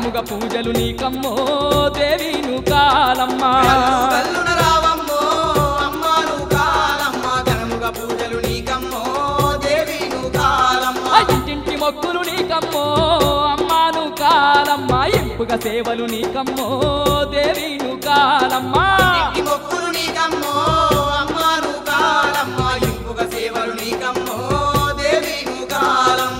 ఘనముగా పూజలు నీకమ్మో దేవీను కాలమ్మ గల్లు గల్లున రావమ్మో అమ్మాను కాలమ్మ ఘనముగా పూజలు నీకమ్మో దేవిను కాలమ్మ ఆ ఇంటింటి మొక్కులు నీకమ్మో అమ్మాను కాలమ్మ ఎంపుగా సేవలు నీకమ్మో దేవీను కాలమ్మ ఇంటి మొక్కులు నీకమ్మో అమ్మాను కాలమ్మ ఇంపుగా సేవలు నీకమ్మో దేవిను కాలమ్మ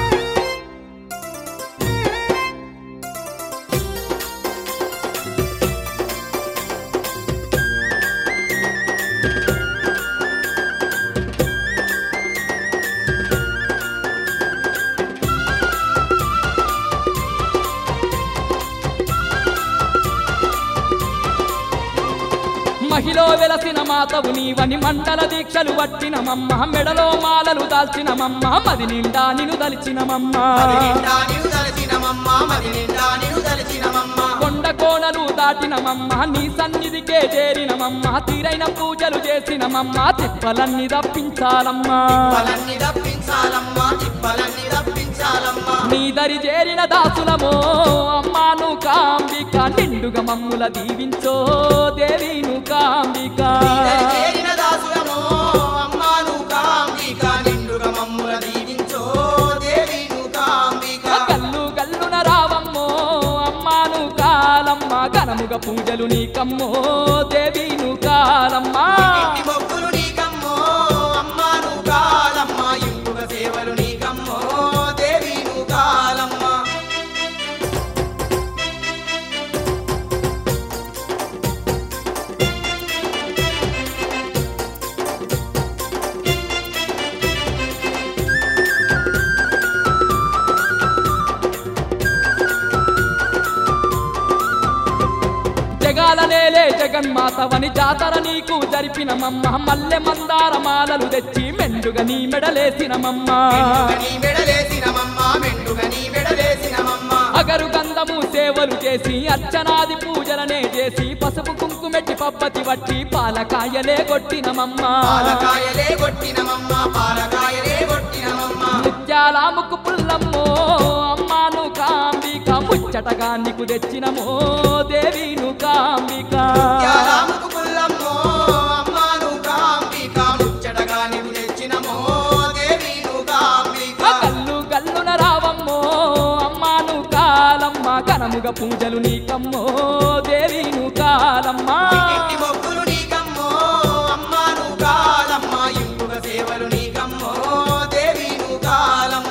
మహిలో వెలసిన మాతవు నీవని మండల దీక్షలు పట్టినమమ్మ మెడలో మాలలు దాల్చినమమ్మ మది నిండా నిన్ను దలిచినమమ్మ మది నిండా నిన్ను దలచినమమ్మ మది నిండా నిన్ను దలచినమమ్మ కొండ కోణలు దాటినమమ్మ నీ సన్నిధికే చేరినమమ్మ తీరైన పూజలు చేసినమమ్మ తిప్పలన్నీ తప్పించాలమ్మా తిప్పలన్నీ తప్పించాలమ్మ తిప్పలన్నీ తప్పించాలమ్మ నీ దరి చేరిన దాసులమో అమ్మాను కాంబిక నిండుగా మమ్ముల దీవించో దేవీను కాంబిక నీదరి చేరిన దాసులమో అమ్మాను కాంబిక నిండుగా మమ్ముల దీవించో దేవిను కాంబిక గల్లు గల్లున రావమ్మో అమ్మాను కాలమ్మ ఘనముగా పూజలు నీకమ్మో దేవీను కాలమ్మ ఇంటి మొక్కులు నీకమ్మో అమ్మాను కాలమ్మ ఇంపుగా సేవలు నీకమ్మో దేవిను కాలమ్మ జగాల నేలే జగన్మాతవని జాతర నీకు జరిపినమమ్మ మల్లె మందార మాలలు తెచ్చి మెండుగా నీ మెడలేసినమమ్మ మెండుగా నీ మెడలేసినమమ్మ మెండుగా నీ మెడలేసినమమ్మ అగరు గంధము సేవలు చేసి అర్చనాది పూజలనే చేసి పసుపు కుంకుమెట్టి పబ్బతి వట్టి పాలకాయలే కొట్టినమమ్మ పాలకాయలే కొట్టినమమ్మ పాలకాయలే కొట్టినమమ్మ ముత్యాల ముక్కు పుల్లమ్మో అమ్మాను కాంబిక ముచ్చటగా నీకు తెచ్చినమో దేవీను కాంబిక త్యాగాముకు పుల్లమ్మో అమ్మాను కాంబిక ముచ్చటగా నీవు తెచ్చినమో దేవిను కాంబిక ఆ గల్లు గల్లున రావమ్మో అమ్మాను కాలమ్మ ఘనముగా పూజలు నీకమ్మో దేవీను కాలమ్మ ఇంటి మొక్కులు నీకమ్మో అమ్మాను కాలమ్మ ఇంపుగా సేవలు నీకమ్మో దేవిను కాలమ్మ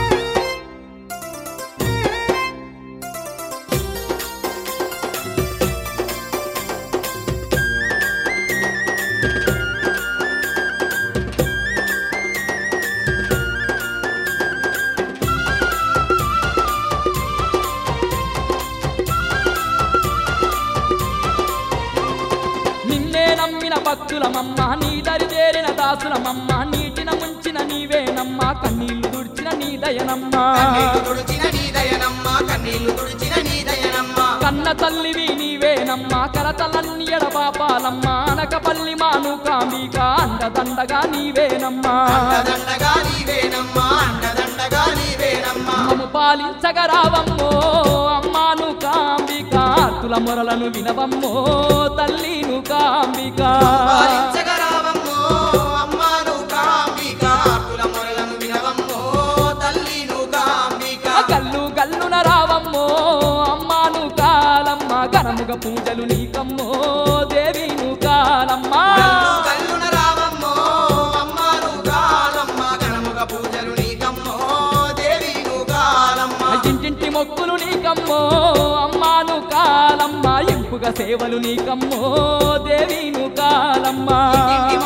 నిన్నే నమ్మిన భక్తులమమ్మ నీ దరి చేరిన దాసులమమ్మ నీటిన ముంచిన నీవేనమ్మ కన్నీళ్లు దుడిచిన నీ దయనమ్మ కన్నీళ్లు తుడిచిన నీ దయనమ్మ కన్నీళ్లు తుడిచిన నీ దయనమ్మ కన్న తల్లివి నీవేనమ్మ కరతలన్ని ఎడబాపాలమ్మ అనకపల్లి మాను కాంబిక అండదండగా నీవేనమ్మా అండదండగా నీవేనమ్మా అండదండగా నీవేనమ్మా మమ్ము పాలించగరావమ్మో అమ్మాను కాంబిక తుల మొరలను వినవమ్మో తల్లిను కాంబిక పాలించగరావమ్మో అమ్మాను కాంబిక ఆకుల మొరలను వినవమ్మో తల్లిను కాంబిక గల్లు గల్లున రావమ్మో అమ్మాను కాలమ్మ ఘనముగా పూజలు నీకమ్మో దేవిను కాలమ్మ కల్లు కల్లున రావమ్మో అమ్మాను కాలమ్మ ఘనముగా పూజలు నీకమ్మో దేవిను కాలమ్మ ఇంటింటి మొక్కులు నీకమ్మో అమ్మాను కాలమ్మ ఇంపుగా సేవలు నీకమ్మో దేవిను కాలమ్మ ఇంటి